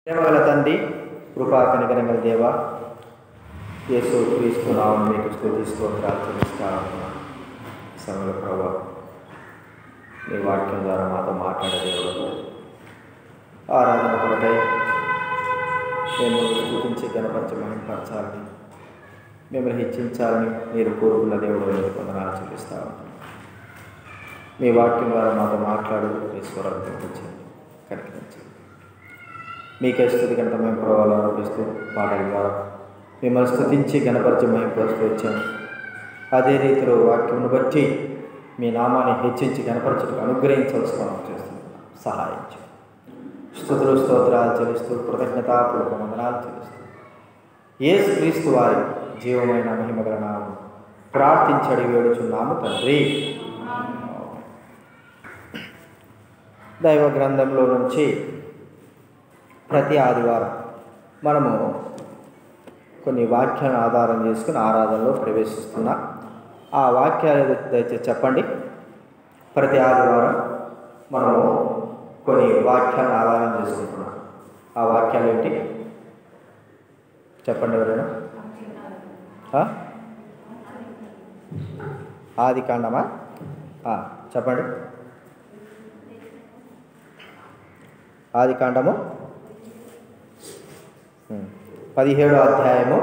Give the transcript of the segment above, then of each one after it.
ప్రేమగల తండ్రి కృపా కనికరంగల దేవ యేసు క్రీస్తు నామం మీకు స్థుతి స్తోత్రాలు చెల్లిస్తా సమయంలో ప్రభావ మీ వాక్యం ద్వారా మాతో మాట్లాడే దేవుడు ఆరాధన కొరకై మేము స్థుతించి గణపరచ మహింపరచాలని మిమ్మల్ని హెచ్చించాలని మీరు కోరుకున్న దేవుడు మీకు వందనాలు చెల్లిస్తా ఉన్నాను మీ వాక్యం ద్వారా మాతో మాట్లాడు మీ స్వరాలు తెప్పించండి కనికరించండి మీకే స్థుతి గంట మేము ప్రభావాలు ఆరోపిస్తూ పాటల ద్వారా మిమ్మల్ని స్థుతించి గణపరిచి మేము పరుస్తూ వచ్చాము అదే రీతిలో వాక్యమును బట్టి మీ నామాన్ని హెచ్చించి గణపరచుటకు అనుగ్రహించవలసి మనం చేస్తున్నాం సహాయం చేయండి స్థుతులు స్తోత్రాలు చెల్లిస్తూ కృతజ్ఞతాపూర్వక వందనాలు చెల్లిస్తూ యేసు క్రీస్తు వారి జీవమైన మహిమగల నామం ప్రార్థించడి వేడుచున్నాము తండ్రి దైవ గ్రంథంలో నుంచి ప్రతి ఆదివారం మనము కొన్ని వాక్యాలను ఆధారం చేసుకుని ఆరాధనలో ప్రవేశిస్తున్నాం ఆ వాక్యాలు దయచేసి చెప్పండి ప్రతి ఆదివారం మనము కొన్ని వాక్యాలను ఆధారం చేసుకుంటున్నాం ఆ వాక్యాలు ఏంటి చెప్పండి ఎవరైనా ఆ? ఆది కాండమా ఆ, చెప్పండి ఆది కాండము ఉమ్, పదిహేడో అధ్యాయము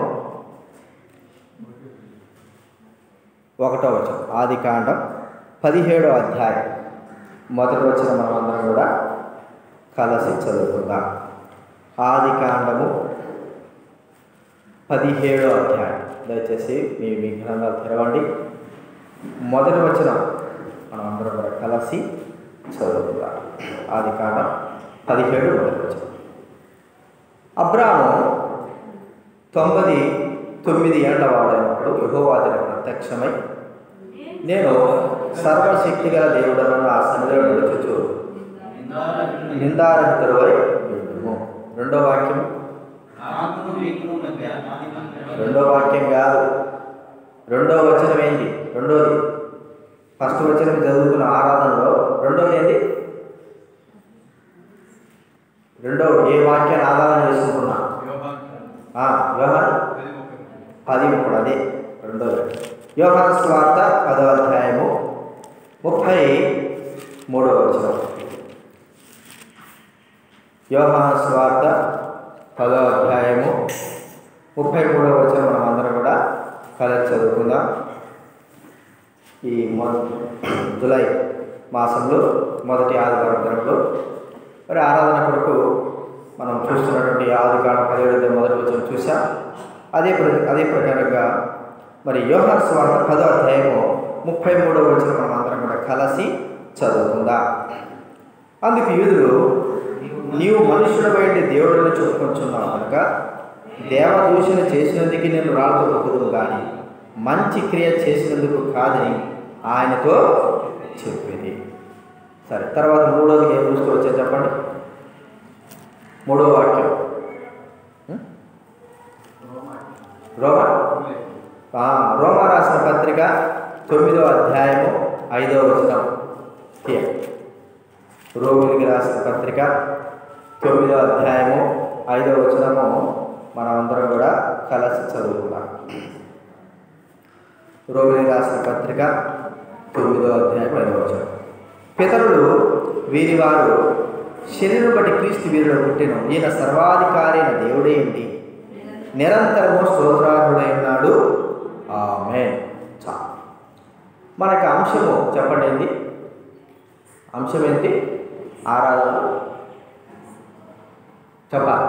ఒకటో వచనం ఆది కాండం పదిహేడో అధ్యాయం మొదటి వచ్చిన మనం అందరం కూడా కలిసి చదువుకుందాం ఆది కాండము పదిహేడో అధ్యాయం దయచేసి మీ మీ గ్రంథాలు తెరవండి మొదటి వచనం మనం అందరం కూడా కలిసి చదువుకుందాం ఆది కాండం పదిహేడు మొదటి వచనం అబ్రాము తొంభది తొమ్మిది ఏళ్ల వాడైనప్పుడు యహోవాదిని ప్రత్యక్షమై నేను సర్వశక్తి గల దేవుడను ఆ సన్నిధిలో నడుచుచు నిందారహితుడవై ఉండుము రెండో వాక్యం రెండో వాక్యం కాదు రెండో వచనం ఏంటి రెండోది ఫస్ట్ వచనం చదువుకున్న ఆరాధనలో రెండోది ఏంటి రెండో ఏ వాక్యాన్ని ఆధారం చేసుకుంటున్నా ఆ, యోహాన్ పది మూడు అదే రెండోది యోహాన్ స్వార్త పదో అధ్యాయము ముప్పై మూడవ వచనం యోహాన్ స్వార్త పదో అధ్యాయము ముప్పై మూడవ వచనం మనం అందరం కూడా కలిసి చదువుకుందాం ఈ మొ జులై మాసంలో మొదటి ఆదివారం దినంలో మరి ఆరాధన కొరకు మనం చూస్తున్నటువంటి ఆది కాండ పదిహేడు మొదటి వచ్చిన చూసాం అదే ప్ర- అదే ప్రకారంగా మరి యోహాన్ స్వార్థ పదో అధ్యాయము ముప్పై మూడవ వచ్చిన మనం అందరం కూడా కలిసి చదువుకుందాం అందుకు యూదులు నీవు మనుషుల బయట దేవుడిని చెప్పుకొచ్చున్నావు కనుక దేవదూషణ చేసినందుకు నేను రాళ్ళతో తొక్కుదును కానీ మంచి క్రియ చేసినందుకు కాదని ఆయనతో చెప్పింది సరే తర్వాత మూడోది ఏం చూస్తూ వచ్చా చెప్పండి మూడో వాక్యం ఉం? రోమా ఆ, రోమా రాసిన పత్రిక తొమ్మిదో అధ్యాయము ఐదో వచనం తీయ. రోగులకి రాసిన పత్రిక తొమ్మిదో అధ్యాయము ఐదో వచనము మనం అందరం కూడా కలిసి చదువుకున్నాం రోగులకి రాసిన పత్రిక తొమ్మిదో అధ్యాయం ఐదో వచనం పితరులు వీరి వారు శరీరం బట్టి క్రీస్తు వీరిలో పుట్టిన ఈయన సర్వాధికారి అయిన దేవుడే ఏంటి నిరంతరము స్తోత్రార్హుడై ఉన్నాడు ఆమె చా మనకి అంశము చెప్పండి ఏంటి అంశం ఏంటి ఆరాధన చెప్పాలి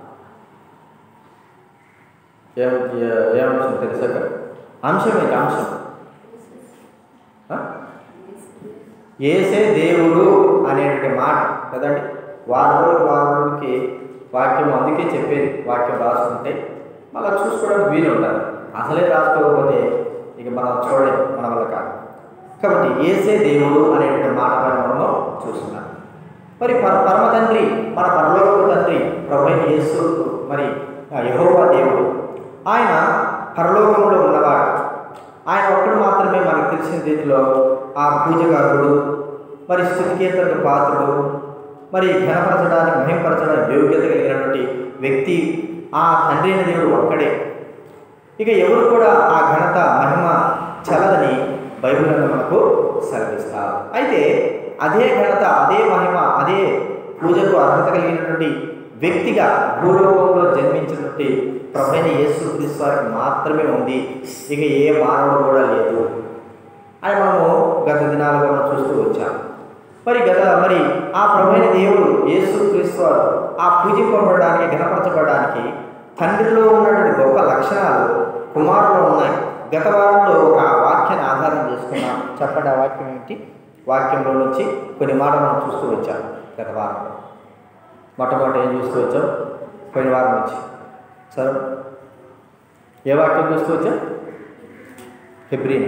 ఏం ఏ- ఏ అంశం తెలుసాక అంశం ఏంటి అంశం ఆ? ఏసే దేవుడు అనేటువంటి మాట కదండి వారం రోజులు వారం రోజులకి వాక్యం అందుకే చెప్పేది వాక్యం రాసుకుంటే మళ్ళీ చూసుకోవడానికి వీలు ఉంటుంది అసలే రాసుకోకపోతే ఇక మనం చూడలేం మన వల్ల కాదు కాబట్టి ఏసే దేవుడు అనేటువంటి మాట పైన మనము చూస్తున్నాం మరి పర పరమ తండ్రి మన పరలోకపు తండ్రి ప్రభు అయిన యేసు మరి ఆ యెహోవా దేవుడు ఆయన పరలోకంలో ఉన్నవాడు ఆయన ఒక్కడు మాత్రమే మనకు తెలిసిన రీతిలో ఆ పూజగారుడు మరి స్థుతికీర్తనకు పాత్రుడు మరి ఘనపరచడానికి మహింపరచడానికి యోగ్యత కలిగినటువంటి వ్యక్తి ఆ తండ్రి అయిన దేవుడు ఒక్కడే ఇక ఎవరు కూడా ఆ ఘనత మహిమ చలదని బైబిల్ గ్రంథం మనకు సెలవిస్తారు అయితే అదే ఘనత అదే మహిమ అదే పూజకు అర్హత కలిగినటువంటి వ్యక్తిగా భూలోకంలో జన్మించినటువంటి ప్రభైన యేసు క్రీస్తు వారికి మాత్రమే ఉంది ఇక ఏ మానవుడు కూడా లేదు అని మనము గత దినాలుగా మనం చూస్తూ వచ్చాం మరి గత మరి ఆ ప్రభైన దేవుడు యేసు క్రీస్తు వారు ఆ పూజింపబడడానికి గణపరచబడడానికి తండ్రిలో ఉన్నటువంటి గొప్ప లక్షణాలు కుమారులో ఉన్నాయి గత వారంలో ఒక వాక్యాన్ని ఆధారం చేసుకున్నాం చెప్పండి ఆ వాక్యం ఏంటి వాక్యంలో నుంచి కొన్ని మాటలు మనం చూస్తూ వచ్చాం గత వారంలో మొట్టమొదటి ఏం చూస్తూ వచ్చాం పోయిన వారం నుంచి సరే ఏ వాక్యం చూస్తూ వచ్చాం ఫిబ్రిన్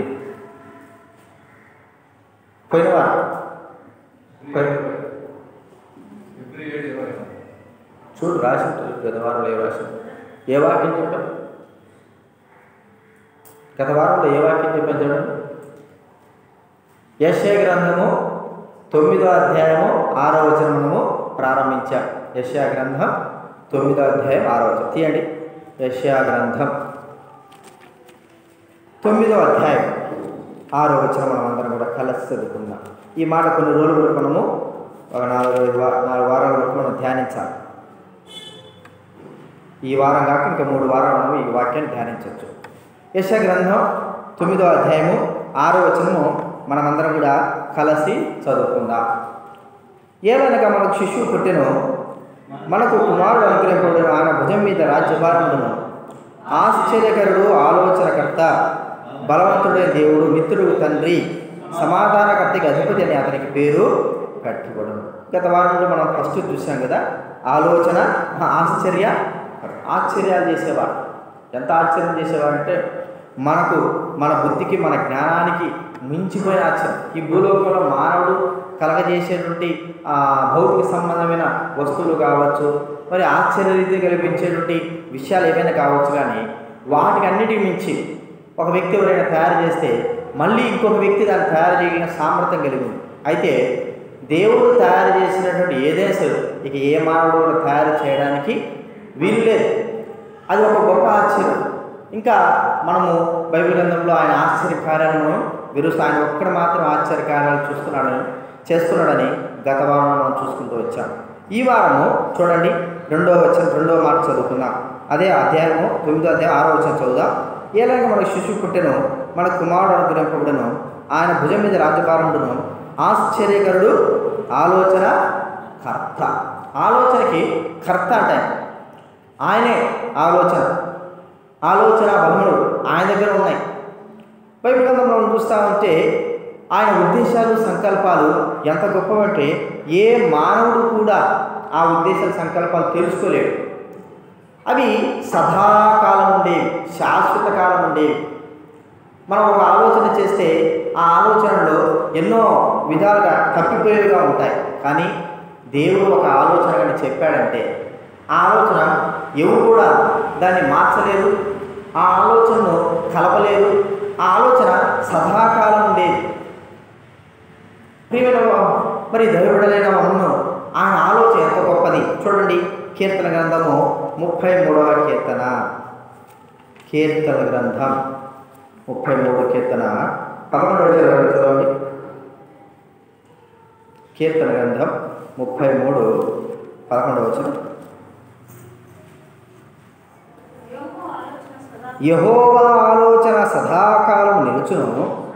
పోయిన వారం పోయిన- ఫిబ్రవరి ఏడు ఇరవై చూడు రాసి ఉంటుంది గత వారంలో ఏ రాసి ఏ వాక్యం చెప్పాం గత వారంలో ఏ వాక్యం చెప్పాను చూడండి యశ్య గ్రంథము తొమ్మిదో అధ్యాయము ఆరో వచనము ప్రారంభించాం యశ్యా గ్రంథం తొమ్మిదో అధ్యాయం ఆరో వచనం తీయండి యశ్యా గ్రంథం తొమ్మిదో అధ్యాయం ఆరో వచనం మనం అందరం కూడా కలిసి చదువుకుందాం ఈ మాట కొన్ని రోజులు వరకు మనము ఒక నాలుగు ఐదు వా- నాలుగు వారాల వరకు మనం ధ్యానించాలి ఈ వారం కాక ఇంకా మూడు వారాలు మనం ఈ వాక్యాన్ని ధ్యానించవచ్చు యశ గ్రంథం తొమ్మిదో అధ్యాయము ఆరో వచనము మనమందరం కూడా కలిసి చదువుకుందాం ఏలనగా మనకు శిశువు పుట్టెను మనకు కుమారుడు అనుగ్రహింపబడిన ఆయన భుజం మీద రాజ్యభారములను ఆశ్చర్యకరుడు ఆలోచనకర్త బలవంతుడైన దేవుడు మిత్రుడు తండ్రి సమాధానకర్తకి అధిపతి అని అతనికి పేరు పెట్టబడును గత వారంలో మనం ఫస్ట్ చూసాం కదా ఆలోచన ఆశ్చర్య ఆశ్చర్యాలు చేసేవాడు ఎంత ఆశ్చర్యం చేసేవాడంటే మనకు మన బుద్ధికి మన జ్ఞానానికి మించిపోయిన ఆశ్చర్యం ఈ భూలోకంలో మానవుడు కలగజేసేటువంటి ఆ, భౌతిక సంబంధమైన వస్తువులు కావచ్చు మరి ఆశ్చర్యరీతి కల్పించేటువంటి విషయాలు ఏవైనా కావచ్చు కానీ వాటికి అన్నిటికి మించి ఒక వ్యక్తి ఎవరైనా తయారు చేస్తే మళ్ళీ ఇంకొక వ్యక్తి దాన్ని తయారు చేయగలిగిన సామర్థ్యం కలిగి ఉంది అయితే దేవుడు తయారు చేసినటువంటి ఏదైనా సరే ఇక ఏ మానవుడు కూడా తయారు చేయడానికి వీలు లేదు అది ఒక గొప్ప ఆశ్చర్యం ఇంకా మనము బైబిల్ గ్రంథంలో ఆయన ఆశ్చర్య కార్యాలను విరుస్తూ ఆయన ఒక్కడ మాత్రం ఆశ్చర్య కార్యాలు చూస్తున్నాడని చేస్తున్నాడని గత వారం మనం చూసుకుంటూ వచ్చాం ఈ వారము చూడండి రెండో వచ్చిన రెండో మాట చదువుకుందాం అదే అధ్యాయము తొమ్మిదో అధ్యాయం ఆరో వచ్చిన చదువుదాం ఏలాగా మనకు శిశువు పుట్టెను మన కుమారుడు అనుగ్రహింపబడను ఆయన భుజం మీద రాజ్యభారముడును ఆశ్చర్యకరుడు ఆలోచన కర్త ఆలోచనకి కర్త అంటే ఆయనే ఆలోచన ఆలోచన బలములు ఆయన దగ్గర ఉన్నాయి బైబిల్ గ్రంథంలో మనం చూస్తా ఉంటే ఆయన ఉద్దేశాలు సంకల్పాలు ఎంత గొప్పవంటే ఏ మానవుడు కూడా ఆ ఉద్దేశాల సంకల్పాలు తెలుసుకోలేడు అవి సదాకాలం ఉండేవి శాశ్వత కాలం ఉండేవి మనం ఒక ఆలోచన చేస్తే ఆ ఆలోచనలో ఎన్నో విధాలుగా తప్పిపోయేవిగా ఉంటాయి కానీ దేవుడు ఒక ఆలోచన కానీ చెప్పాడంటే ఆ ఆలోచన ఎవరు కూడా దాన్ని మార్చలేరు ఆ ఆలోచనను కలపలేరు ఆ ఆలోచన సదాకాలం ఉండేది ప్రియమైన వా- మరి దైవబడలైన మనము ఆయన ఆలోచన ఎంత గొప్పది చూడండి కీర్తన గ్రంథము ముప్పై మూడవ కీర్తన కీర్తన గ్రంథం ముప్పై మూడవ కీర్తన పదకొండవ చదవండి చదవండి కీర్తన గ్రంథం ముప్పై మూడు పదకొండవ వచనం యెహోవా ఆలోచన సదా యహోవా ఆలోచన సదాకాలం నిలుచును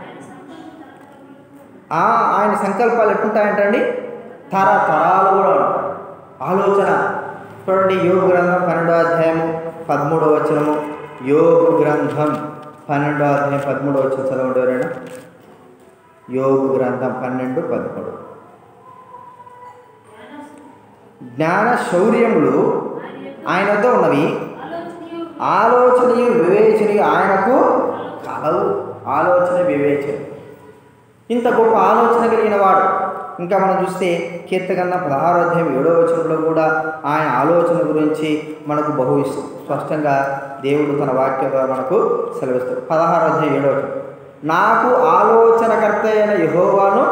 ఆ ఆయన సంకల్పాలు ఎట్లుంటాయంటండి తరతరాలు కూడా ఉంటాయి ఆలోచన చూడండి యోగ గ్రంథం పన్నెండో అధ్యాయము పదమూడవ వచనము యోగ గ్రంథం పన్నెండో అధ్యాయం పదమూడవ వచనం చదవండి ఎవరైనా యోగ గ్రంథం పన్నెండు పదమూడు జ్ఞాన శౌర్యములు ఆయన వద్ద ఉన్నవి ఆలోచనయు ఆలోచనయు వివేచనయు ఆయనకు కలవు ఆలోచన వివేచన ఇంత గొప్ప ఆలోచన కలిగిన వాడు ఇంకా మనం చూస్తే కీర్తకన్న పదహారో అధ్యాయం ఏడో వచనంలో కూడా ఆయన ఆలోచన గురించి మనకు బహు ఇస్- స్పష్టంగా దేవుడు తన వాక్యం ద్వారా మనకు సెలవిస్తాడు పదహారో అధ్యాయం ఏడో వచనం నాకు ఆలోచనకర్త అయిన యహోవాను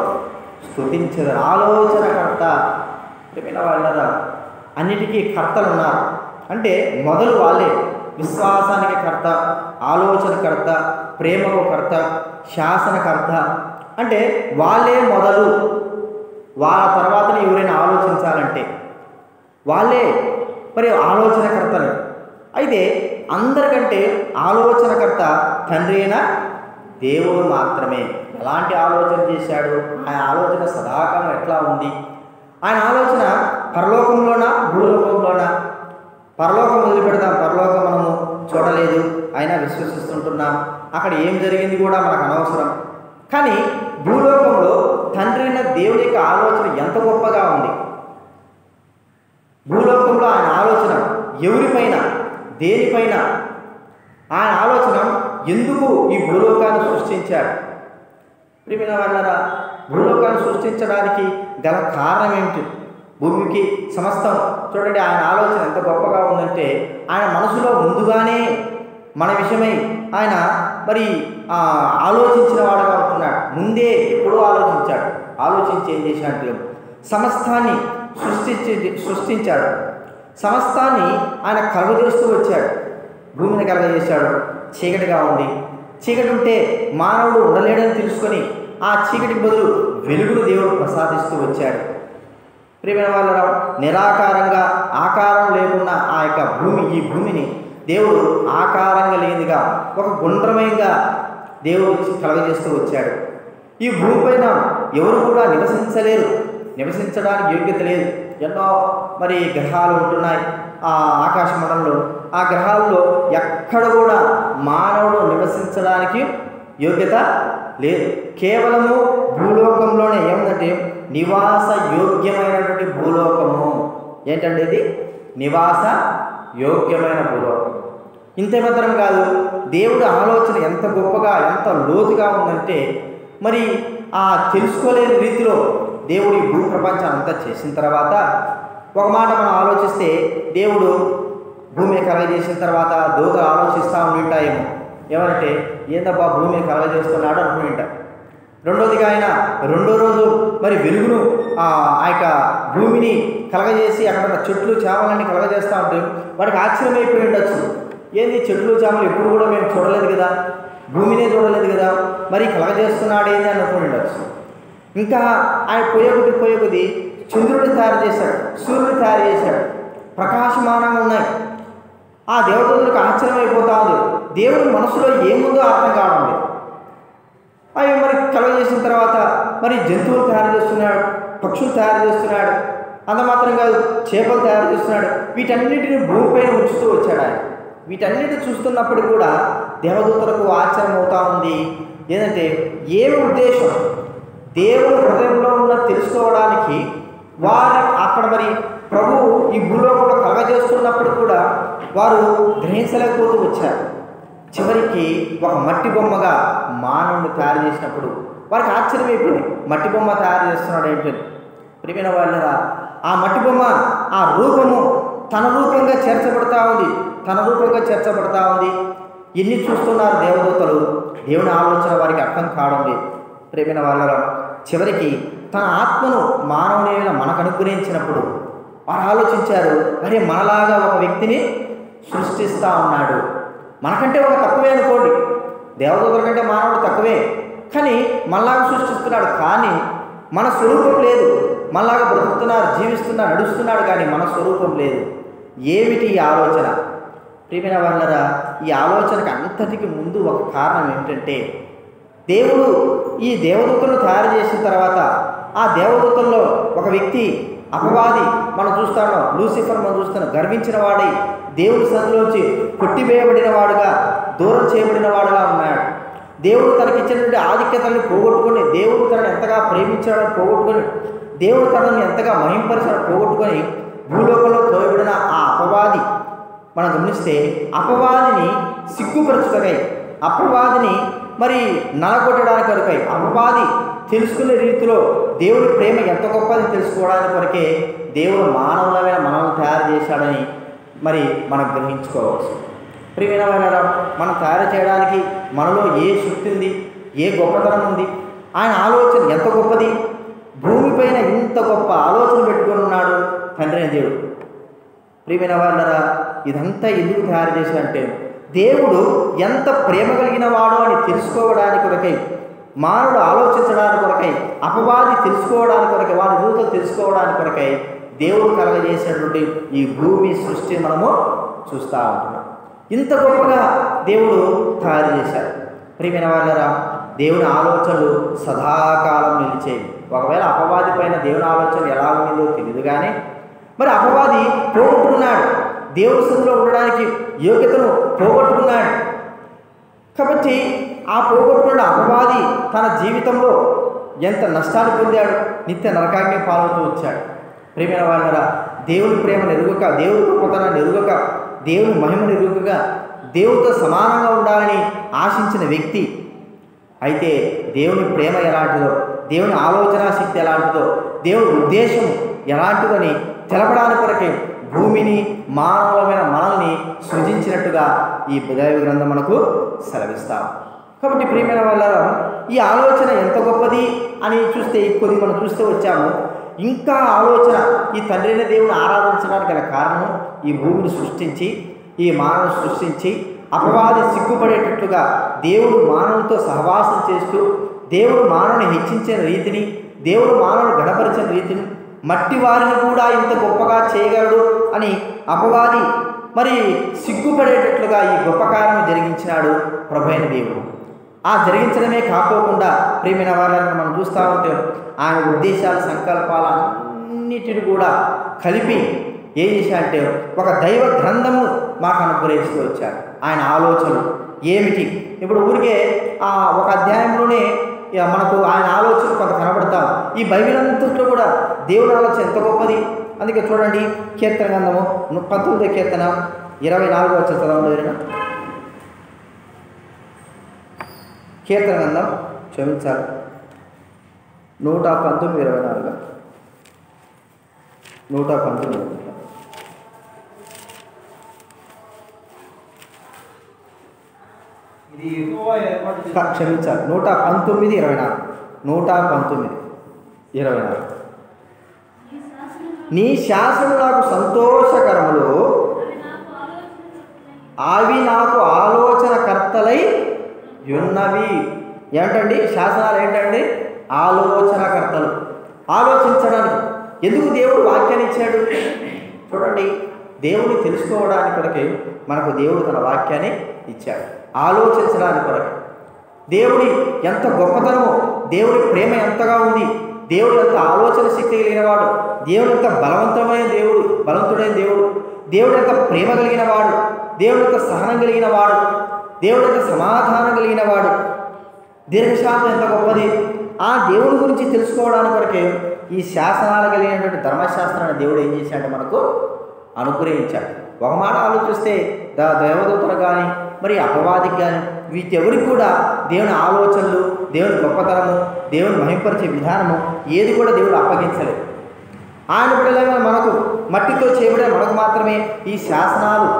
స్తుతించదు ఆలోచనకర్త ప్రియమైన వాళ్ళరా అన్నిటికీ కర్తలు ఉన్నారు అంటే మొదలు వాళ్ళే విశ్వాసానికి కర్త ఆలోచనకర్త ప్రేమకు కర్త శాసనకర్త అంటే వాళ్ళే మొదలు వాళ్ళ తర్వాతనే ఎవరైనా ఆలోచించాలంటే వాళ్ళే మరి ఆలోచనకర్తలు అయితే అందరికంటే ఆలోచనకర్త తండ్రి అయిన దేవుడు మాత్రమే ఎలాంటి ఆలోచన చేశాడు ఆయన ఆలోచన సదాకాలం ఎట్లా ఉంది ఆయన ఆలోచన పరలోకంలోనా భూలోకంలోనా పరలోకం వదిలిపెడతాం పరలోకం మనము చూడలేదు అయినా విశ్వసిస్తుంటున్నాం అక్కడ ఏం జరిగింది కూడా మనకు అనవసరం కానీ భూలోకంలో తండ్రి అయిన దేవుని యొక్క ఆలోచన ఎంత గొప్పగా ఉంది భూలోకంలో ఆయన ఆలోచన ఎవరిపైన దేనిపైన ఆయన ఆలోచన ఎందుకు ఈ భూలోకాన్ని సృష్టించాడు ప్రియమైన వాళ్ళరా భూలోకాన్ని సృష్టించడానికి గల కారణం ఏమిటి భూమికి సమస్తం చూడండి ఆయన ఆలోచన ఎంత గొప్పగా ఉందంటే ఆయన మనసులో ముందుగానే మన విషయమై ఆయన మరి ఆ, ఆలోచించిన వాడుగా ఉంటున్నాడు ముందే ఎప్పుడూ ఆలోచించాడు ఆలోచించి ఏం చేసినట్టు సమస్తాన్ని సృష్టించి సృష్టించాడు సమస్తాన్ని ఆయన కలుగజేస్తూ వచ్చాడు భూమిని కలగజేశాడు చీకటిగా ఉంది చీకటి ఉంటే మానవుడు ఉండలేడని తెలుసుకొని ఆ చీకటికి బదులు వెలుగును దేవుడు ప్రసాదిస్తూ వచ్చాడు ప్రియమైన వాళ్ళ నిరాకారంగా ఆకారం లేకున్న ఆ యొక్క భూమి ఈ భూమిని దేవుడు ఆకారంగా లేనిదిగా ఒక గుండ్రమైనగా దేవుడు కలగజేస్తూ వచ్చాడు ఈ భూమిపైన ఎవరు కూడా నివసించలేరు నివసించడానికి యోగ్యత లేదు ఎన్నో మరి గ్రహాలు ఉంటున్నాయి ఆ ఆకాశ మండలంలో ఆ గ్రహాల్లో ఎక్కడ కూడా మానవుడు నివసించడానికి యోగ్యత లేదు కేవలము భూలోకంలోనే ఏముందంటే నివాస యోగ్యమైనటువంటి భూలోకము ఏంటంటే ఇది నివాస యోగ్యమైన భూలోకం ఇంత మాత్రం కాదు దేవుడి ఆలోచన ఎంత గొప్పగా ఎంత లోతుగా ఉందంటే మరి ఆ తెలుసుకోలేని రీతిలో దేవుడు ఈ భూ ప్రపంచం అంతా చేసిన తర్వాత ఒక మాట మనం ఆలోచిస్తే దేవుడు భూమిని కలగజేసిన తర్వాత దూతలు ఆలోచిస్తూ ఉండింటాయేమో ఏమంటే ఏందబ్బా భూమిని కలగజేస్తున్నాడు అనుకుంటారు రెండోదిగా ఆయన రెండో రోజు మరి వెలుగును ఆ ఆ యొక్క భూమిని కలగజేసి అక్కడ ఉన్న చెట్లు చేమలన్నీ కలగజేస్తూ ఉంటే వాడికి ఆశ్చర్యమైపోయి ఉండొచ్చు ఏంది చెట్లు చేమలు ఎప్పుడు కూడా మేము చూడలేదు కదా భూమినే చూడలేదు కదా మరి కలగజేస్తున్నాడు ఏంది అనుకుని ఉండొచ్చు ఇంకా ఆయన పోయే కొద్ది పోయే కొద్ది చంద్రుడిని తయారు చేశాడు సూర్యుడిని తయారు చేశాడు ప్రకాశమానంగా ఉన్నాయి ఆ దేవతలకు ఆశ్చర్యమైపోతా ఉంది దేవుడి మనసులో ఏముందో అర్థం కావడం లేదు అవి మరి కలగ చేసిన తర్వాత మరి జంతువులు తయారు చేస్తున్నాడు పక్షులు తయారు చేస్తున్నాడు అంత మాత్రం కాదు చేపలు తయారు చేస్తున్నాడు వీటన్నిటిని భూమిపైన ఉంచుతూ వచ్చాడు ఆయన వీటన్నిటి చూస్తున్నప్పుడు కూడా దేవదూతలకు ఆశ్చర్యం అవుతా ఉంది ఏంటంటే ఏమి ఉద్దేశం దేవుడు హృదయంలో ఉన్న తెలుసుకోవడానికి వారు అక్కడ మరి ప్రభువు ఈ భూలోకంలో కలగజేస్తున్నప్పుడు కూడా వారు గ్రహించలేకపోతూ వచ్చారు చివరికి ఒక మట్టి బొమ్మగా మానవుని తయారు చేసినప్పుడు వారికి ఆశ్చర్యమైపోయింది మట్టి బొమ్మ తయారు చేస్తున్నాడు ఏంటని ప్రియమైన వాళ్ళరా ఆ మట్టి బొమ్మ ఆ రూపము తన రూపంగా చేర్చబడతా ఉంది తన రూపంగా చేర్చబడతా ఉంది ఎన్ని చూస్తున్నారు దేవదూతలు దేవుని ఆలోచన వారికి అర్థం కావడం లేదు ప్రేమైన వాళ్ళ చివరికి తన ఆత్మను మానవుని మనకు అనుగ్రహించినప్పుడు వారు ఆలోచించారు అరే మనలాగా ఒక వ్యక్తిని సృష్టిస్తూ ఉన్నాడు మనకంటే ఒక తక్కువే అనుకోండి దేవదూతల కంటే మానవుడు తక్కువే కానీ మనలాగా సృష్టిస్తున్నాడు కానీ మన స్వరూపం లేదు మనలాగా బ్రతుకుతున్నారు జీవిస్తున్నారు నడుస్తున్నాడు కానీ మన స్వరూపం లేదు ఏమిటి ఈ ఆలోచన ప్రియమైన వాళ్ళరా ఈ ఆలోచనకు అంతటికి ముందు ఒక కారణం ఏంటంటే దేవుడు ఈ దేవదూతలను తయారు చేసిన తర్వాత ఆ దేవదూతల్లో ఒక వ్యక్తి అపవాది మనం చూస్తాము లూసిఫర్ మనం చూస్తున్నాం గర్వించిన వాడై దేవుడి సందులోంచి కొట్టివేయబడిన వాడుగా దూరం చేయబడిన వాడుగా ఉన్నాడు దేవుడు తనకిచ్చినటువంటి ఆధిక్యతలను పోగొట్టుకొని దేవుడు తనను ఎంతగా ప్రేమించాడని పోగొట్టుకొని దేవుడు తనని ఎంతగా మహింపరిచాడని పోగొట్టుకొని భూలోకంలో తోయబడిన ఆ అపవాది మనం గమనిస్తే అపవాదిని సిగ్గుపరచుటకై అపవాదిని మరి నలగొట్టడానికి కొరకై అపవాది తెలుసుకునే రీతిలో దేవుడి ప్రేమ ఎంత గొప్పది తెలుసుకోవడానికి కొరకే దేవుడు మానవులమైన మనల్ని తయారు చేశాడని మరి మనం గ్రహించుకోవచ్చు ప్రియమైన వారా మనం తయారు చేయడానికి మనలో ఏ శక్తి ఉంది ఏ గొప్పతనం ఉంది ఆయన ఆలోచన ఎంత గొప్పది భూమిపైన ఇంత గొప్ప ఆలోచన పెట్టుకొని ఉన్నాడు తండ్రి అయిన దేవుడు ప్రియమైన వాళ్ళరా ఇదంతా ఎందుకు తయారు చేశాడంటే దేవుడు ఎంత ప్రేమ కలిగిన వాడో అని తెలుసుకోవడానికి కొరకై మానవుడు ఆలోచించడానికి కొరకై అపవాది తెలుసుకోవడానికి కొరకై వాడి దూతలు తెలుసుకోవడానికి కొరకై దేవుడు కలగజేసినటువంటి ఈ భూమి సృష్టి మనము చూస్తూ ఉంటున్నాం ఇంత గొప్పగా దేవుడు తయారు చేశాడు ప్రియమైన వాళ్ళరా దేవుని ఆలోచనలు సదాకాలం నిలిచేవి ఒకవేళ అపవాది పైన దేవుని ఆలోచన ఎలా ఉండిందో తెలియదు కానీ మరి అపవాది పోగొట్టుకున్నాడు దేవుని స్థితిలో ఉండడానికి యోగ్యతను పోగొట్టుకున్నాడు కాబట్టి ఆ పోగొట్టుకున్న అపవాది తన జీవితంలో ఎంత నష్టాన్ని పొందాడు నిత్య నరకాగ్ని పాల్గొతూ వచ్చాడు ప్రేమైన వాళ్ళరా దేవుని ప్రేమను ఎరుగక దేవుని గొప్పతనాన్ని ఎరుగక దేవుని మహిమను ఎరుగక దేవుడితో సమానంగా ఉండాలని ఆశించిన వ్యక్తి అయితే దేవుని ప్రేమ ఎలాంటిదో దేవుని ఆలోచన శక్తి ఎలాంటిదో దేవుని ఉద్దేశం ఎలాంటిదని తెలపడానికి కొరకే భూమిని మానవులమైన మనల్ని సృజించినట్టుగా ఈ దైవ గ్రంథం మనకు సెలవిస్తాం కాబట్టి ప్రియమైన వాళ్ళ ఈ ఆలోచన ఎంత గొప్పది అని చూస్తే కొద్ది మనం చూస్తూ వచ్చాము ఇంకా ఆలోచన ఈ తండ్రిని దేవుని ఆరాధించడానికి గల కారణం ఈ భూమిని సృష్టించి ఈ మానవుని సృష్టించి అపవాది సిగ్గుపడేటట్లుగా దేవుడు మానవులతో సహవాసం చేస్తూ దేవుడు మానవుని హెచ్చించిన రీతిని దేవుడు మానవుని గణపరిచిన రీతిని మట్టి వారిని కూడా ఇంత గొప్పగా చేయగలడు అని అపవాది మరి సిగ్గుపడేటట్లుగా ఈ గొప్ప కార్యం జరిగించినాడు ప్రభైన దేవుడు ఆ జరిగించడమే కాకోకుండా ప్రేమైన వాళ్ళని మనం చూస్తూ ఉంటే ఆయన ఉద్దేశాలు సంకల్పాలు అన్నిటిని కూడా కలిపి ఏం చేశాడంటే ఒక దైవ గ్రంథము మాకు అనుగ్రహిస్తూ వచ్చారు ఆయన ఆలోచనలు ఏమిటి ఇప్పుడు ఊరికే ఆ ఒక అధ్యాయంలోనే ఇక మనకు ఆయన ఆలోచన కొంత కనబడతాం ఈ బైబిల్ అంతట్లో కూడా దేవుని ఆలోచన ఎంత గొప్పది అందుకే చూడండి కీర్తన గ్రంథము ను- పంతొమ్మిదో కీర్తన ఇరవై నాలుగో వచ్చే చదవండి కీర్తన గ్రంథం క్షమించాలి నూట పంతొమ్మిది ఇరవై నాలుగు నూట పంతొమ్మిది ఇది యెహోవా ఏర్పాటు చేసిన క- క్షమించాలి నూట పంతొమ్మిది ఇరవై నాలుగు నూట పంతొమ్మిది ఇరవై నాలుగు ఈ శాసనములు నీ శాసనం నాకు సంతోషకరములు అవి నాకు ఆలోచన అవి నాకు కర్తలై ఆలోచనకర్తలై ఉన్నవి ఏంటండి శాసనాలు ఏంటండి ఆలోచనకర్తలు ఆలోచించడానికి ఎందుకు దేవుడు వాక్యాన్ని ఇచ్చాడు చూడండి దేవుని తెలుసుకోవడానికి కొరకే మనకు దేవుడు తన వాక్యాన్ని ఇచ్చాడు ఆలోచించడానికి కొరకే దేవుడి ఎంత గొప్పతనమో దేవుడి ప్రేమ ఎంతగా ఉంది దేవుడు ఎంత ఆలోచన శక్తి కలిగినవాడు దేవుడు ఎంత బలవంతమైన దేవుడు బలవంతుడైన దేవుడు దేవుడు ఎంత ప్రేమ కలిగిన వాడు దేవుడు ఎంత సహనం కలిగిన వాడు దేవుడు ఎంత సమాధానం కలిగిన వాడు దీర్ఘశాంతం ఎంత గొప్పది ఆ దేవుడి గురించి తెలుసుకోవడానికి కొరకే ఈ శాసనాలు కలిగినటువంటి ధర్మశాస్త్రాన్ని దేవుడు ఏం చేశాడంటే మనకు అనుగ్రహించాడు ఒక మాట ఆలోచిస్తే ద దేవదూతలు కానీ మరి అపవాదికి కానీ వీటెవరికి కూడా దేవుని ఆలోచనలు దేవుని గొప్పతనము దేవుని మహింపరిచే విధానము ఏది కూడా దేవుడు అప్పగించలేదు ఆయన బిడ్డలైన మనకు మట్టితో చేయబడే మనకు మాత్రమే ఈ శాసనాలు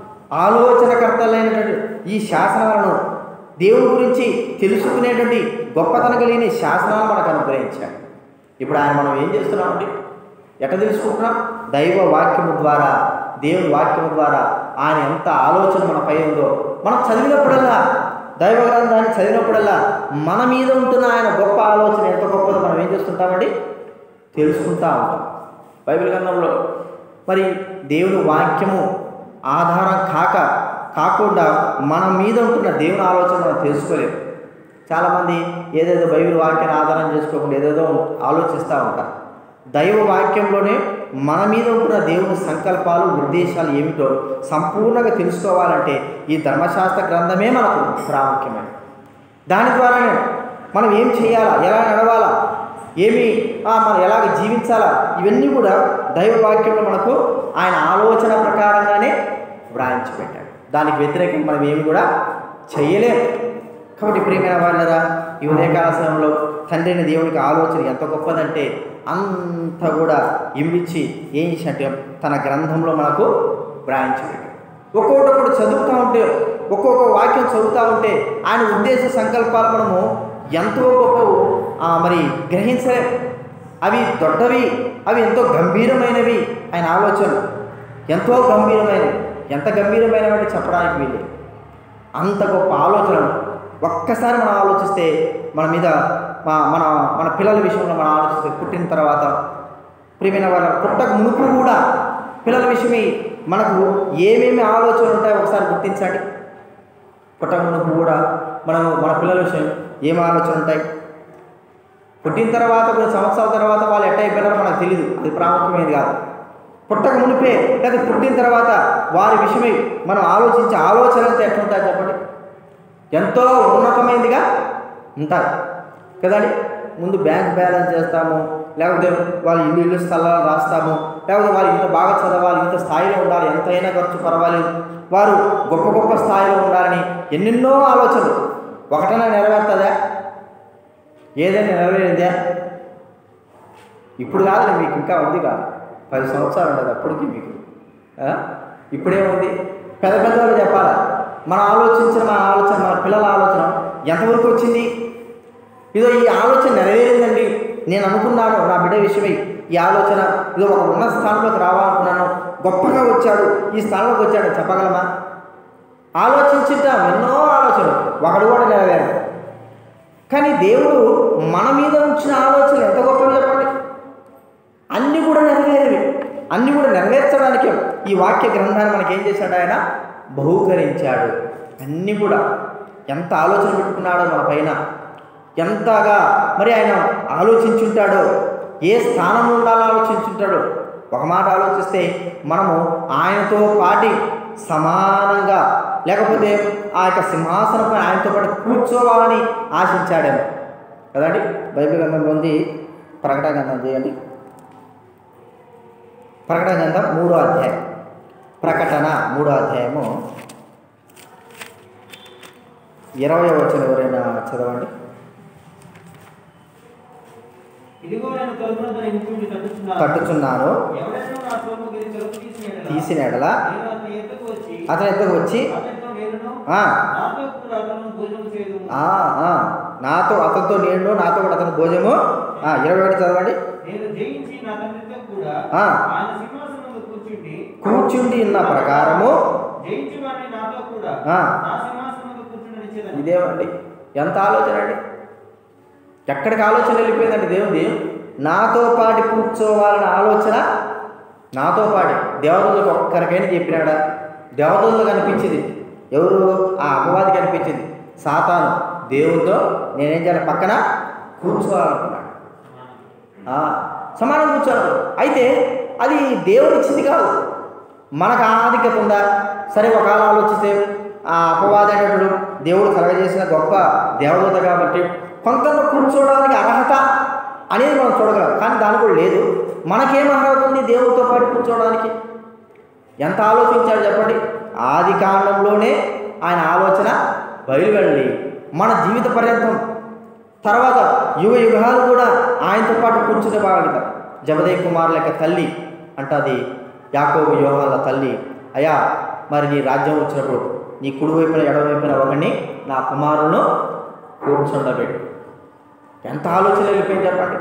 ఆలోచనకర్తలైనటువంటి ఈ శాసనాలను దేవుని గురించి తెలుసుకునేటువంటి గొప్పతనం కలిగిన ఈ శాసనాలు మనకు అనుగ్రహించాడు ఇప్పుడు ఆయన మనం ఏం చేస్తున్నామండి ఎట్లా తెలుసుకుంటున్నాం దైవ వాక్యము ద్వారా దేవుని వాక్యము ద్వారా ఆయన ఎంత ఆలోచన మన పై ఉందో మనం చదివినప్పుడల్లా దైవ గ్రంథాన్ని చదివినప్పుడల్లా మన మీద ఉంటున్న ఆయన గొప్ప ఆలోచన ఎంత గొప్పదో మనం ఏం చేస్తుంటామండి తెలుసుకుంటా ఉంటాం బైబిల్ గ్రంథంలో మరి దేవుని వాక్యము ఆధారం కాక కాకుండా మన మీద ఉంటున్న దేవుని ఆలోచన మనం తెలుసుకోలేము చాలామంది ఏదేదో బైబిల్ వాక్యాన్ని ఆధారం చేసుకోకుండా ఏదేదో ఆలోచిస్తూ ఉంటారు దైవ వాక్యంలోనే మన మీద ఉంటున్న దేవుని సంకల్పాలు ఉద్దేశాలు ఏమిటో సంపూర్ణంగా తెలుసుకోవాలంటే ఈ ధర్మశాస్త్ర గ్రంథమే మనకు ప్రాముఖ్యమైనది దాని ద్వారానే మనం ఏం చేయాలా ఎలా నడవాలా ఏమి ఆ, మనం ఎలాగ జీవించాలా ఇవన్నీ కూడా దైవ వాక్యంలో మనకు ఆయన ఆలోచన ప్రకారంగానే వ్రాయించి పెట్టాడు దానికి వ్యతిరేకంగా మనం ఏమి కూడా చేయలేము కాబట్టి ప్రియమైన వాళ్ళరా ఈ ఉదయకాల సమయంలో తండ్రిని దేవునికి ఆలోచన ఎంత గొప్పదంటే అంత కూడా ఇమిడిచి ఏం చేసినట్టే తన గ్రంథంలో మనకు వ్రాయించి పెట్టాడు ఒక్కొక్కటి చదువుతూ ఉంటే ఒక్కొక్క వాక్యం చదువుతూ ఉంటే ఆయన ఉద్దేశ సంకల్పాలు మనము ఎంతో గొప్పవు ఆ, మరి గ్రహించలేం అవి దొడ్డవి అవి ఎంతో గంభీరమైనవి ఆయన ఆలోచనలు ఎంతో గంభీరమైనవి ఎంత గంభీరమైనవంటి చెప్పడానికి వీలు అంత గొప్ప ఆలోచనలు ఒక్కసారి మనం ఆలోచిస్తే మన మీద మా మన మన పిల్లల విషయంలో మనం ఆలోచిస్తే పుట్టిన తర్వాత ప్రియమైన వాళ్ళ పుట్టక మునుపు కూడా పిల్లల విషయమై మనకు ఏమేమి ఆలోచనలు ఉంటాయో ఒకసారి గుర్తించండి పుట్టక మునుపు కూడా మనం మన పిల్లల విషయం ఏం ఆలోచన ఉంటాయి పుట్టిన తర్వాత కొన్ని సంవత్సరాల తర్వాత వాళ్ళు ఎట్ట అయిపోయినారో మనకు తెలియదు అది ప్రాముఖ్యమైనది కాదు పుట్టక మునిపే లేదా పుట్టిన తర్వాత వారి విషయమై మనం ఆలోచించే ఆలోచనలతో ఎట్లుంటాయి చెప్పండి ఎంతో ఉన్నతమైనదిగా ఉంటారు కదండి ముందు బ్యాంక్ బ్యాలెన్స్ చేస్తాము లేకపోతే వాళ్ళ ఇల్లు ఇల్లు స్థలాలు రాస్తాము లేకపోతే వాళ్ళు ఇంత బాగా చదవాలి ఇంత స్థాయిలో ఉండాలి ఎంతైనా ఖర్చు పర్వాలేదు వారు గొప్ప గొప్ప స్థాయిలో ఉండాలని ఎన్నెన్నో ఆలోచనలు ఒకటైనా నెరవేరుతుందా ఏదైనా నెరవేరిందా ఇప్పుడు కాదు మీకు ఇంకా ఉంది కాదు పది సంవత్సరాలు ఉండదు అప్పటికి మీకు ఆ? ఇప్పుడేముంది పెద్ద పెద్ద వాళ్ళు చెప్పాలా మనం ఆలోచించిన మన ఆలోచన మన పిల్లల ఆలోచన ఎంతవరకు వచ్చింది ఇదో ఈ ఆలోచన నెరవేరిందండి నేను అనుకున్నాను నా బిడ్డ విషయమై ఈ ఆలోచన ఇదో ఒక ఉన్న స్థానంలోకి రావాలనుకున్నాను గొప్పగా వచ్చాడు ఈ స్థానంలోకి వచ్చాడు చెప్పగలమా ఆలోచించుతాం ఎన్నో ఆలోచనలు ఒకడు కూడా నెరవేరు కానీ దేవుడు మన మీద ఉంచిన ఆలోచన ఎంత గొప్పవి చెప్పండి అన్నీ కూడా నెరవేరేవి అన్నీ కూడా నెరవేర్చడానికి ఈ వాక్య గ్రంథాన్ని మనకి ఏం చేశాడు ఆయన బహూకరించాడు అన్నీ కూడా ఎంత ఆలోచన పెట్టుకున్నాడో మన పైన ఎంతగా మరి ఆయన ఆలోచించుంటాడో ఏ స్థానంలో ఉండాలో ఆలోచించుంటాడో ఒక మాట ఆలోచిస్తే మనము ఆయనతో పాటి సమానంగా లేకపోతే ఆ యొక్క సింహాసనంపై ఆయనతో పాటు కూర్చోవాలని ఆశించాడేమో కదండి బైబిల్ గ్రంథంలో ఉంది ప్రకటన గ్రంథం చేయండి ప్రకటన గ్రంథం మూడో అధ్యాయం ప్రకటన మూడో అధ్యాయము ఇరవై వచ్చిన ఎవరైనా చదవండి ఇదిగో నేను తలుపునొద్ద నిలుచుండి తట్టుచున్నాను. తట్టుచున్నాను ఎవడైనా నా సొమ్ము గిరి తలుపు తీసిన యెడల, తీసిన ఎడల నేను అతని ఎద్దకు వచ్చి అతని ఎద్దకు వచ్చి అతనితో నేనును, ఆ, నాతో కూడా అతను భోజనం చేయుదుము. ఆ, ఆ, నాతో అతనితో నేను నాతో కూడా అతని భోజము ఆ, ఇరవై ఒకటి చదవండి నేను జయించి నా తండ్రితో కూడా ఆ. ఆయన సింహాసనంలో కూర్చుండి కూర్చుండి ఉన్న ప్రకారము జయించి వాడిని నాతో కూడా ఆ. నా సింహాసనంలో కూర్చుండనిచ్చేదను. ఇదేమండి ఎంత ఆలోచన అండి ఎక్కడికి ఆలోచన వెళ్ళిపోయిందండి దేవుడి నాతో పాటు కూర్చోవాలన్న ఆలోచన నాతో పాటు దేవతలకు ఒక్కరికైనా చెప్పినాడా దేవతలకు కనిపించింది ఎవరు ఆ అపవాది కనిపించింది సాతాను దేవుడితో నేనేం చేయాలి పక్కన కూర్చోవాలనుకున్నాడు ఆ, సమానం కూర్చోను అయితే అది దేవుడు ఇచ్చింది కాదు మనకు ఆధిక్యత ఉందా సరే ఒకవేళ ఆలోచిస్తే ఆ అపవాది అనేటప్పుడు దేవుడు కలగజేసిన గొప్ప దేవదూత కాబట్టి కొంత కూర్చోవడానికి అర్హత అనేది మనం చూడగలం కానీ దాని కూడా లేదు మనకేం అర్హత ఉంది దేవుడితో పాటు కూర్చోవడానికి ఎంత ఆలోచించాడు చెప్పండి ఆది కాండంలోనే ఆయన ఆలోచన బయలువెళ్ళి మన జీవిత పర్యంతం తర్వాత యుగ యుగాలు కూడా ఆయనతో పాటు కూర్చునే బాధ్యత జబదయ్య కుమారుల యొక్క తల్లి అంటది యాకోబు యోహాల తల్లి అయ్యా మరి నీ రాజ్యం వచ్చినప్పుడు నీ కుడివైపున ఎడవైపున ఒకరిని నా కుమారులను కూర్చుండబెట్టు ఎంత ఆలోచన వెళ్ళిపోయింది చెప్పండి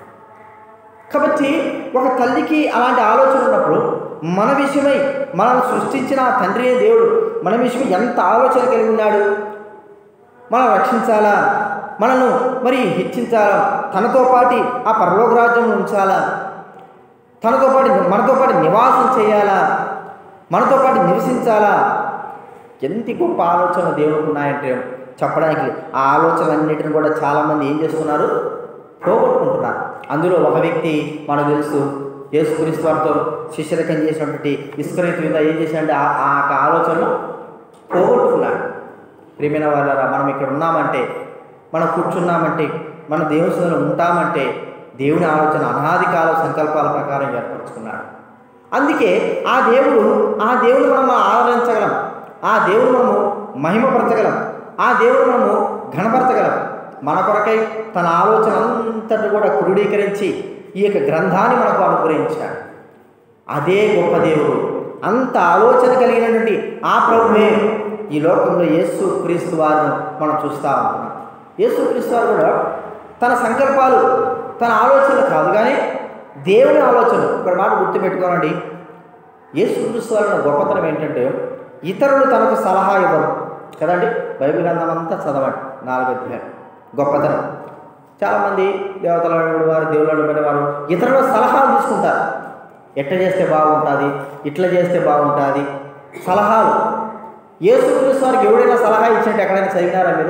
కాబట్టి ఒక తల్లికి అలాంటి ఆలోచన ఉన్నప్పుడు మన విషయమై మనల్ని సృష్టించిన ఆ తండ్రి అయిన దేవుడు మన విషయమై ఎంత ఆలోచన కలిగి ఉన్నాడు మనం రక్షించాలా మనను మరి హెచ్చించాలా తనతో పాటి ఆ పరలోక రాజ్యం ఉంచాలా తనతో పాటు మనతో పాటు నివాసం చేయాలా మనతో పాటు నివసించాలా ఎంత గొప్ప ఆలోచన దేవుడికి ఉన్నాయంటే చెప్పడానికి ఆ ఆలోచనలన్నిటిని కూడా చాలామంది ఏం చేస్తున్నారు పోగొట్టుకుంటున్నారు అందులో ఒక వ్యక్తి మనకు తెలుసు యేసుక్రీస్తు వారితో శిష్యరకం చేసినటువంటి ఇస్కరేతు మీద ఏం చేశాడంటే ఆ ఆ యొక్క ఆలోచనలు పోగొట్టుకున్నాడు ప్రియమైన వాళ్ళరా మనం ఇక్కడ ఉన్నామంటే మనం కూర్చున్నామంటే మన దేవుని ఉంటామంటే దేవుని ఆలోచన అనాది కాల సంకల్పాల ప్రకారం ఏర్పరచుకున్నాడు అందుకే ఆ దేవుడు ఆ దేవుడు మనం ఆదరించగలం ఆ దేవుడు మనము మహిమపరచగలం ఆ దేవుడు మనము ఘనపరచగలం మన కొరకై తన ఆలోచన అంతటి కూడా క్రోడీకరించి ఈ యొక్క గ్రంథాన్ని మనకు అనుగ్రహించాడు అదే గొప్ప దేవుడు అంత ఆలోచన కలిగినటువంటి ఆ ప్రభువే ఈ లోకంలో యేసు క్రీస్తు వారిని మనం చూస్తూ ఉంటున్నాం యేసు క్రీస్తు వారు కూడా తన సంకల్పాలు తన ఆలోచనలు కాదు కానీ దేవుని ఆలోచన ఇక్కడ మాట గుర్తుపెట్టుకోనండి యేసుక్రీస్తు వారి గొప్పతనం ఏంటంటే ఇతరులు తనకు సలహా ఇవ్వరు కదండి బైబిల్ గ్రంథం అంతా చదవండి నాలుగు అధ్యాయం గొప్పతనం చాలామంది దేవతల వారు దేవుళ్ళు వారు ఇతరుల సలహాలు తీసుకుంటారు ఎట్లా చేస్తే బాగుంటుంది ఇట్లా చేస్తే బాగుంటుంది సలహాలు యేసుక్రీస్తు వారికి ఎవరైనా సలహా ఇచ్చినట్టు ఎక్కడైనా చదివినారా మీరు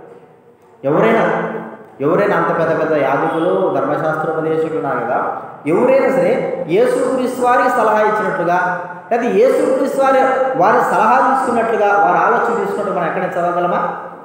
ఎవరైనా ఎవరైనా అంత పెద్ద పెద్ద యాజకులు ధర్మశాస్త్రోపదేశకులు ఉన్నారు కదా ఎవరైనా సరే యేసుక్రీస్తు వారికి సలహా ఇచ్చినట్లుగా లేదా యేసుక్రీస్తు వారి వారి సలహా తీసుకున్నట్లుగా వారి ఆలోచన తీసుకున్నట్టు మనం ఎక్కడ చదవగలమా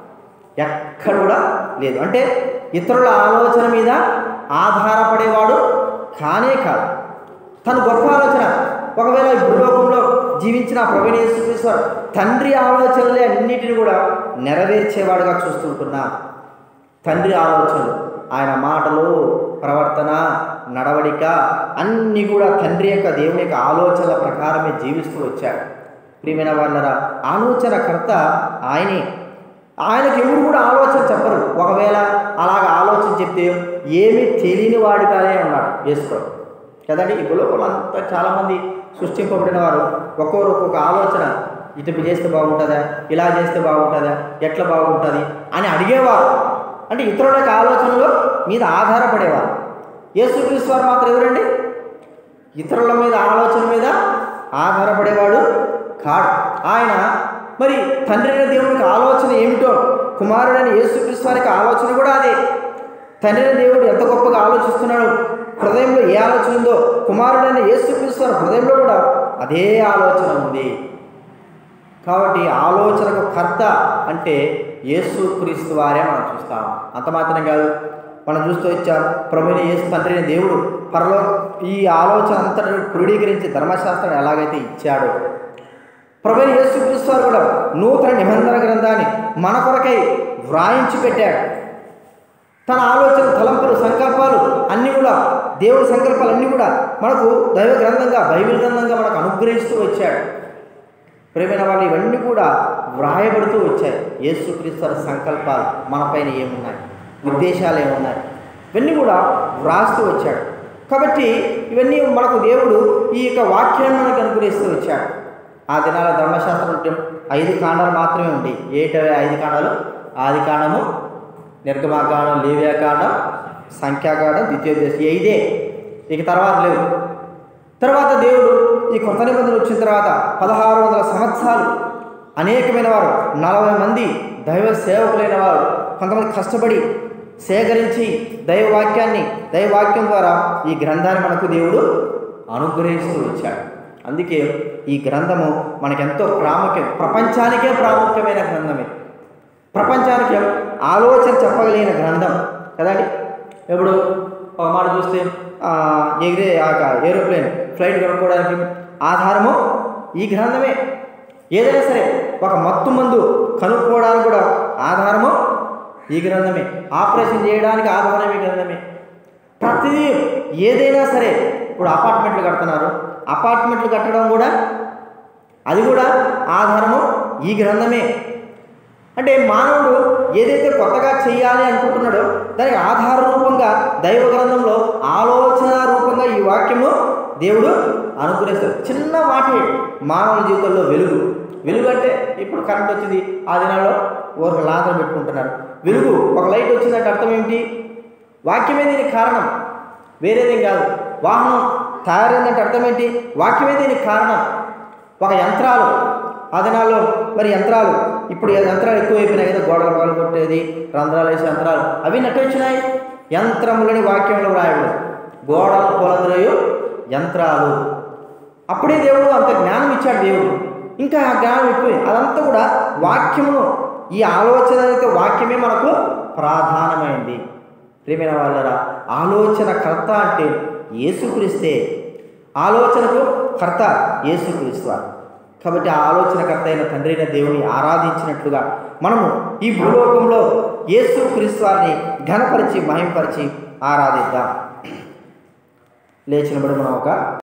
ఎక్కడ కూడా లేదు అంటే ఇతరుల ఆలోచన మీద ఆధారపడేవాడు కానే కాదు తన గొప్ప ఆలోచన ఒకవేళ ఈ భూలోకంలో జీవించిన ప్రవీణ యేసుక్రీస్తు తండ్రి ఆలోచనలే అన్నిటిని కూడా నెరవేర్చేవాడుగా చూస్తుంటున్నాం తండ్రి ఆలోచనలు ఆయన మాటలు ప్రవర్తన నడవడిక అన్నీ కూడా తండ్రి యొక్క దేవుని యొక్క ఆలోచనల ప్రకారమే జీవిస్తూ వచ్చాడు ప్రియమైన వాళ్ళరా ఆలోచనకర్త ఆయనే ఆయనకి ఎవరు కూడా ఆలోచన చెప్పరు ఒకవేళ అలాగ ఆలోచన చెప్తే ఏమీ తెలియని వాడిగానే ఉన్నాడు వేసుకోడు కదండి ఈ లోపల అంతా చాలామంది సృష్టింపబడిన వారు ఒక్కొక్కరు ఒక్కొక్క ఆలోచన ఇటు చేస్తే బాగుంటుందా ఇలా చేస్తే బాగుంటుందా ఎట్లా బాగుంటుంది అని అడిగేవారు అంటే ఇతరుల యొక్క ఆలోచనలు మీద ఆధారపడేవారు యేసుక్రీస్తు వారు మాత్రం ఎవరండి ఇతరుల మీద ఆలోచన మీద ఆధారపడేవాడు కాడు ఆయన మరి తండ్రి అయిన దేవునికి ఆలోచన ఏమిటో కుమారుడైన యేసుక్రీస్తు వారికి ఆలోచన కూడా అదే తండ్రి అయిన దేవుడు ఎంత గొప్పగా ఆలోచిస్తున్నాడు హృదయంలో ఏ ఆలోచన ఉందో కుమారుడైన యేసుక్రీస్తు వారి హృదయంలో కూడా అదే ఆలోచన ఉంది కాబట్టి ఆలోచనకు కర్త అంటే యేసుక్రీస్తు వారే మనం చూస్తాం అంత మాత్రమే కాదు మనం చూస్తూ వచ్చాం ప్రభుని యేసు తండ్రి అయిన దేవుడు పరలో ఈ ఆలోచన అంతటి క్రోడీకరించి ధర్మశాస్త్రం ఎలాగైతే ఇచ్చాడో ప్రభుని యేసుక్రీస్తు వారు కూడా నూతన నిబంధన గ్రంథాన్ని మన కొరకై వ్రాయించి పెట్టాడు తన ఆలోచన తలంపులు సంకల్పాలు అన్నీ కూడా దేవుడి సంకల్పాలు అన్నీ కూడా మనకు దైవ గ్రంథంగా బైబిల్ గ్రంథంగా మనకు అనుగ్రహిస్తూ వచ్చాడు ప్రేమైన వాళ్ళు ఇవన్నీ కూడా వ్రాయబడుతూ వచ్చాయి యేసుక్రీస్తు వారి సంకల్పాలు మనపైన ఏమున్నాయి ఉద్దేశాలు ఏమున్నాయి ఇవన్నీ కూడా వ్రాస్తూ వచ్చాడు కాబట్టి ఇవన్నీ మనకు దేవుడు ఈ యొక్క వాక్యాన్ని మనకు అనుగ్రహిస్తూ వచ్చాడు ఆ దినాల ధర్మశాస్త్రం ఉంటే ఐదు కాండాలు మాత్రమే ఉండి ఏటవే ఐదు కాండాలు ఆది కాండము నిర్గమాకాండం లేవ్యాకాండం సంఖ్యాకాండం ద్వితీయోపదేశం ఈ ఐదే ఇక తర్వాత లేవు తర్వాత దేవుడు ఈ కొత్త నిబంధనలు వచ్చిన తర్వాత పదహారు వందల సంవత్సరాలు అనేకమైన వారు నలభై మంది దైవ సేవకులైన వారు కొంతమంది కష్టపడి సేకరించి దైవవాక్యాన్ని దైవవాక్యం ద్వారా ఈ గ్రంథాన్ని మనకు దేవుడు అనుగ్రహిస్తూ వచ్చాడు అందుకే ఈ గ్రంథము మనకెంతో ప్రాముఖ్యం ప్రపంచానికే ప్రాముఖ్యమైన గ్రంథమే ప్రపంచానికి ఆలోచన చెప్పగలిగిన గ్రంథం కదండి ఇప్పుడు ఒక మాట చూస్తే ఆ, ఎగిరే ఆ ఏరోప్లేన్ ఫ్లైట్ కొనుక్కోవడానికి ఆధారము ఈ గ్రంథమే ఏదైనా సరే ఒక మత్తు మందు కనుక్కోవడానికి కూడా ఆధారము ఈ గ్రంథమే ఆపరేషన్ చేయడానికి ఆధారం ఈ గ్రంథమే ప్రతిదీ ఏదైనా సరే ఇప్పుడు అపార్ట్మెంట్లు కడుతున్నారు అపార్ట్మెంట్లు కట్టడం కూడా అది కూడా ఆధారము ఈ గ్రంథమే అంటే మానవుడు ఏదైతే కొత్తగా చేయాలి అనుకుంటున్నాడో దానికి ఆధార రూపంగా దైవ గ్రంథంలో ఆలోచన రూపంగా ఈ వాక్యము దేవుడు అనుగ్రహిస్తాడు చిన్న మాటే మానవుల జీవితంలో వెలుగు వెలుగు అంటే ఇప్పుడు కరెంట్ వచ్చింది ఆ దినాల్లో ఊరికి లాంతరం పెట్టుకుంటున్నారు వెలుగు ఒక లైట్ వచ్చిందంటే అర్థం ఏమిటి వాక్యమే దీనికి కారణం వేరేదేం కాదు వాహనం తయారైందంటే అర్థం ఏంటి వాక్యమే దీనికి కారణం ఒక యంత్రాలు ఆ దినాల్లో మరి యంత్రాలు ఇప్పుడు ఈ యంత్రాలు ఎక్కువైపోయినాయి కదా గోడలు పగలు కొట్టేది రంధ్రాలు వేసే యంత్రాలు అవి నట్టు వచ్చినాయి యంత్రములని వాక్యంలో వ్రాయబడు గోడలు పొలంద్రయు యంత్రాలు అప్పుడే దేవుడు అంత జ్ఞానం ఇచ్చాడు దేవుడు ఇంకా ఆ జ్ఞానం ఎక్కువ అదంతా కూడా వాక్యమును ఈ ఆలోచన అయితే వాక్యమే మనకు ప్రధానమైంది ప్రేమైన వాళ్ళరా ఆలోచన కర్త అంటే యేసుక్రీస్తే ఆలోచనకు కర్త యేసుక్రీస్తు కాబట్టి ఆ ఆలోచనకర్త అయిన తండ్రి అయిన దేవుని ఆరాధించినట్లుగా మనము ఈ భూలోకంలో యేసు క్రీస్తు వారిని ఘనపరిచి మహింపరిచి ఆరాధిద్దాం లేచినప్పుడు మనం ఒక